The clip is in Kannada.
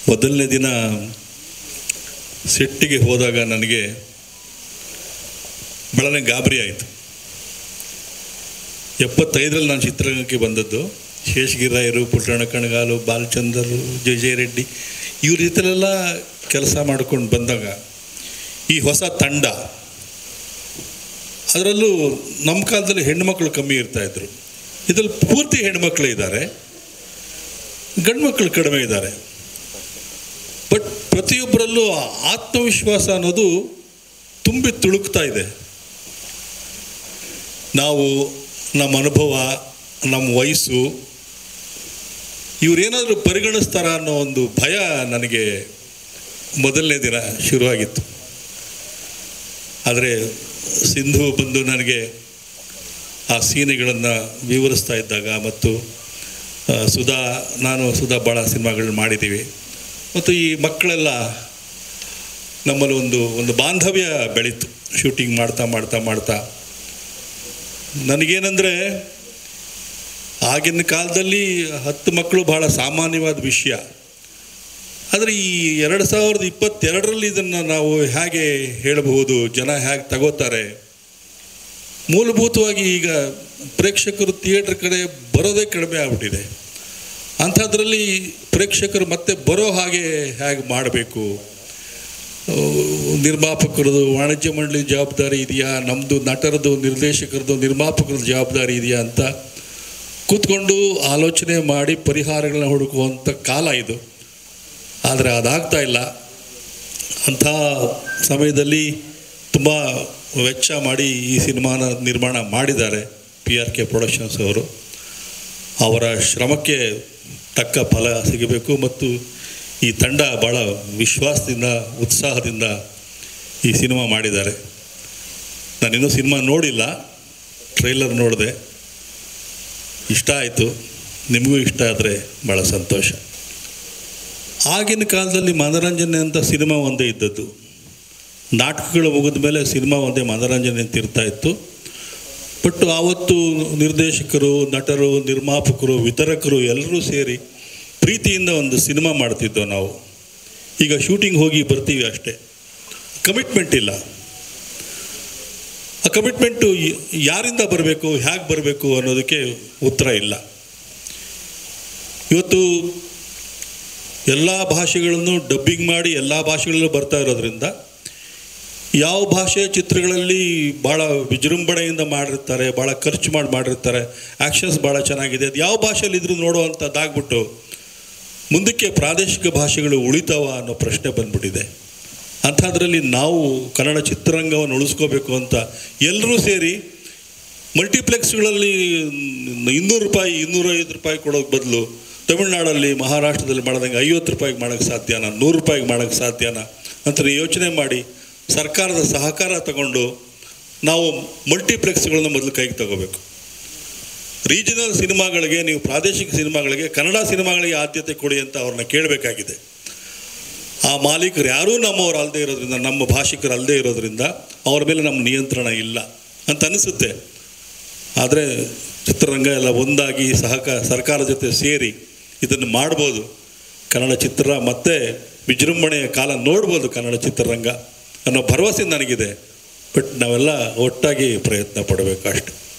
ಮೊದಲನೇ ದಿನ ಸೆಟ್ಟಿಗೆ ಹೋದಾಗ ನನಗೆ ಬಹಳನೇ ಗಾಬರಿ ಆಯಿತು ಎಪ್ಪತ್ತೈದರಲ್ಲಿ ನಾನು ಚಿತ್ರರಂಗಕ್ಕೆ ಬಂದದ್ದು ಶೇಷಗಿರಾಯರು ಪುಟ್ಟಣ ಕಣಗಾಲು ಬಾಲಚಂದರು ಜೆ ಜೆ ರೆಡ್ಡಿ ಇವ್ರ ಜೊತೆಲೆಲ್ಲ ಕೆಲಸ ಮಾಡ್ಕೊಂಡು ಬಂದಾಗ ಈ ಹೊಸ ತಂಡ ಅದರಲ್ಲೂ ನಮ್ಮ ಕಾಲದಲ್ಲಿ ಹೆಣ್ಣುಮಕ್ಕಳು ಕಮ್ಮಿ ಇರ್ತಾಯಿದ್ರು ಇದರಲ್ಲಿ ಪೂರ್ತಿ ಹೆಣ್ಮಕ್ಳು ಇದ್ದಾರೆ ಗಂಡು ಮಕ್ಕಳು ಕಡಿಮೆ ಇದ್ದಾರೆ ಬಟ್ ಪ್ರತಿಯೊಬ್ಬರಲ್ಲೂ ಆ ಆತ್ಮವಿಶ್ವಾಸ ಅನ್ನೋದು ತುಂಬಿ ತುಳುಕ್ತಾ ಇದೆ ನಾವು ನಮ್ಮ ಅನುಭವ ನಮ್ಮ ವಯಸ್ಸು ಇವರೇನಾದರೂ ಪರಿಗಣಿಸ್ತಾರ ಅನ್ನೋ ಒಂದು ಭಯ ನನಗೆ ಮೊದಲನೇ ದಿನ ಶುರುವಾಗಿತ್ತು ಆದರೆ ಸಿಂಧು ಬಂದು ನನಗೆ ಆ ಸೀನೆಗಳನ್ನು ವಿವರಿಸ್ತಾ ಇದ್ದಾಗ ಮತ್ತು ಆ, ಸುಧಾ ನಾನು ಸುಧಾ ಭಾಳ ಸಿನಿಮಾಗಳನ್ನ ಮಾಡಿದ್ದೀವಿ ಮತ್ತು ಈ ಮಕ್ಕಳೆಲ್ಲ ನಮ್ಮಲ್ಲಿ ಒಂದು ಒಂದು ಬಾಂಧವ್ಯ ಬೆಳೀತು ಶೂಟಿಂಗ್ ಮಾಡ್ತಾ ಮಾಡ್ತಾ ಮಾಡ್ತಾ ನನಗೇನೆಂದರೆ ಆಗಿನ ಕಾಲದಲ್ಲಿ ಹತ್ತು ಮಕ್ಕಳು ಬಹಳ ಸಾಮಾನ್ಯವಾದ ವಿಷಯ ಆದರೆ ಈ ಎರಡು ಸಾವಿರದ ಇಪ್ಪತ್ತೆರಡರಲ್ಲಿ ಇದನ್ನು ನಾವು ಹೇಗೆ ಹೇಳಬಹುದು ಜನ ಹೇಗೆ ತಗೋತಾರೆ ಮೂಲಭೂತವಾಗಿ ಈಗ ಪ್ರೇಕ್ಷಕರು ಥಿಯೇಟ್ರ್ ಕಡೆ ಬರೋದೇ ಕಡಿಮೆ ಆಗ್ಬಿಟ್ಟಿದೆ ಅಂಥದ್ರಲ್ಲಿ ಪ್ರೇಕ್ಷಕರು ಮತ್ತೆ ಬರೋ ಹಾಗೆ ಹೇಗೆ ಮಾಡಬೇಕು ನಿರ್ಮಾಪಕರದು ವಾಣಿಜ್ಯ ಮಂಡಳಿ ಜವಾಬ್ದಾರಿ ಇದೆಯಾ ನಮ್ಮದು ನಟರದು ನಿರ್ದೇಶಕರದು ನಿರ್ಮಾಪಕರದ್ದು ಜವಾಬ್ದಾರಿ ಇದೆಯಾ ಅಂತ ಕೂತ್ಕೊಂಡು ಆಲೋಚನೆ ಮಾಡಿ ಪರಿಹಾರಗಳನ್ನ ಹುಡುಕುವಂಥ ಕಾಲ ಇದು ಆದರೆ ಅದಾಗ್ತಾ ಇಲ್ಲ ಅಂಥ ಸಮಯದಲ್ಲಿ ತುಂಬ ವೆಚ್ಚ ಮಾಡಿ ಈ ಸಿನಿಮಾನ ನಿರ್ಮಾಣ ಮಾಡಿದ್ದಾರೆ ಪಿ ಆರ್ ಕೆ ಪ್ರೊಡಕ್ಷನ್ಸ್ ಅವರು ಅವರ ಶ್ರಮಕ್ಕೆ ತಕ್ಕ ಫಲ ಸಿಗಬೇಕು ಮತ್ತು ಈ ತಂಡ ಭಾಳ ವಿಶ್ವಾಸದಿಂದ ಉತ್ಸಾಹದಿಂದ ಈ ಸಿನಿಮಾ ಮಾಡಿದ್ದಾರೆ ನಾನಿನ್ನೂ ಸಿನಿಮಾ ನೋಡಿಲ್ಲ ಟ್ರೈಲರ್ ನೋಡಿದೆ ಇಷ್ಟ ಆಯಿತು ನಿಮಗೂ ಇಷ್ಟ ಆದರೆ ಭಾಳ ಸಂತೋಷ ಆಗಿನ ಕಾಲದಲ್ಲಿ ಮನೋರಂಜನೆ ಅಂತ ಸಿನಿಮಾ ಒಂದೇ ಇದ್ದದ್ದು ನಾಟಕಗಳು ಮುಗಿದ ಮೇಲೆ ಸಿನಿಮಾ ಒಂದೇ ಮನೋರಂಜನೆ ಅಂತ ಇರ್ತಾ ಇತ್ತು ಬಟ್ ಆವತ್ತು ನಿರ್ದೇಶಕರು ನಟರು ನಿರ್ಮಾಪಕರು ವಿತರಕರು ಎಲ್ಲರೂ ಸೇರಿ ಪ್ರೀತಿಯಿಂದ ಒಂದು ಸಿನಿಮಾ ಮಾಡ್ತಿದ್ದೋ ನಾವು ಈಗ ಶೂಟಿಂಗ್ ಹೋಗಿ ಬರ್ತೀವಿ ಅಷ್ಟೇ ಕಮಿಟ್ಮೆಂಟ್ ಇಲ್ಲ ಆ ಕಮಿಟ್ಮೆಂಟು ಯಾರಿಂದ ಬರಬೇಕು ಹೇಗೆ ಬರಬೇಕು ಅನ್ನೋದಕ್ಕೆ ಉತ್ತರ ಇಲ್ಲ ಇವತ್ತು ಎಲ್ಲ ಭಾಷೆಗಳನ್ನು ಡಬ್ಬಿಂಗ್ ಮಾಡಿ ಎಲ್ಲ ಭಾಷೆಗಳಲ್ಲೂ ಬರ್ತಾ ಇರೋದ್ರಿಂದ ಯಾವ ಭಾಷೆಯ ಚಿತ್ರಗಳಲ್ಲಿ ಭಾಳ ವಿಜೃಂಭಣೆಯಿಂದ ಮಾಡಿರ್ತಾರೆ ಭಾಳ ಖರ್ಚು ಮಾಡಿ ಮಾಡಿರ್ತಾರೆ ಆ್ಯಕ್ಷನ್ಸ್ ಭಾಳ ಚೆನ್ನಾಗಿದೆ ಅದು ಯಾವ ಭಾಷೆಯಲ್ಲಿ ಇದ್ರೂ ನೋಡುವಂಥದ್ದಾಗ್ಬಿಟ್ಟು ಮುಂದಕ್ಕೆ ಪ್ರಾದೇಶಿಕ ಭಾಷೆಗಳು ಉಳಿತಾವ ಅನ್ನೋ ಪ್ರಶ್ನೆ ಬಂದ್ಬಿಟ್ಟಿದೆ ಅಂಥದ್ರಲ್ಲಿ ನಾವು ಕನ್ನಡ ಚಿತ್ರರಂಗವನ್ನು ಉಳಿಸ್ಕೋಬೇಕು ಅಂತ ಎಲ್ಲರೂ ಸೇರಿ ಮಲ್ಟಿಪ್ಲೆಕ್ಸ್ಗಳಲ್ಲಿ ಇನ್ನೂರು ರೂಪಾಯಿ ಇನ್ನೂರೈವತ್ತು ರೂಪಾಯಿ ಕೊಡೋಕ್ಕೆ ಬದಲು ತಮಿಳ್ನಾಡಲ್ಲಿ ಮಹಾರಾಷ್ಟ್ರದಲ್ಲಿ ಮಾಡ್ದಂಗೆ ಐವತ್ತು ರೂಪಾಯಿಗೆ ಮಾಡೋಕ್ಕೆ ಸಾಧ್ಯನಾ ನೂರು ರೂಪಾಯಿಗೆ ಮಾಡೋಕ್ಕೆ ಸಾಧ್ಯನಾ ಅಂತ ಯೋಚನೆ ಮಾಡಿ ಸರ್ಕಾರದ ಸಹಕಾರ ತಗೊಂಡು ನಾವು ಮಲ್ಟಿಪ್ಲೆಕ್ಸ್ಗಳನ್ನ ಮೊದಲು ಕೈಗೆ ತಗೋಬೇಕು ರೀಜನಲ್ ಸಿನಿಮಾಗಳಿಗೆ ನೀವು ಪ್ರಾದೇಶಿಕ ಸಿನಿಮಾಗಳಿಗೆ ಕನ್ನಡ ಸಿನಿಮಾಗಳಿಗೆ ಆದ್ಯತೆ ಕೊಡಿ ಅಂತ ಅವ್ರನ್ನ ಕೇಳಬೇಕಾಗಿದೆ ಆ ಮಾಲೀಕರು ಯಾರೂ ನಮ್ಮವ್ರು ಅಲ್ಲದೆ ಇರೋದ್ರಿಂದ ನಮ್ಮ ಭಾಷಿಕರು ಅಲ್ಲದೆ ಇರೋದ್ರಿಂದ ಅವ್ರ ಮೇಲೆ ನಮ್ಮ ನಿಯಂತ್ರಣ ಇಲ್ಲ ಅಂತ ಅನಿಸುತ್ತೆ ಆದರೆ ಚಿತ್ರರಂಗ ಎಲ್ಲ ಒಂದಾಗಿ ಸಹಕ ಸರ್ಕಾರ ಜೊತೆ ಸೇರಿ ಇದನ್ನು ಮಾಡ್ಬೋದು ಕನ್ನಡ ಚಿತ್ರ ಮತ್ತೆ ವಿಜೃಂಭಣೆಯ ಕಾಲ ನೋಡ್ಬೋದು ಕನ್ನಡ ಚಿತ್ರರಂಗ ಅನ್ನೋ ಭರವಸೆ ನನಗಿದೆ ಬಟ್ ನಾವೆಲ್ಲ ಒಟ್ಟಾಗಿ ಪ್ರಯತ್ನ ಪಡಬೇಕು ಅಷ್ಟೆ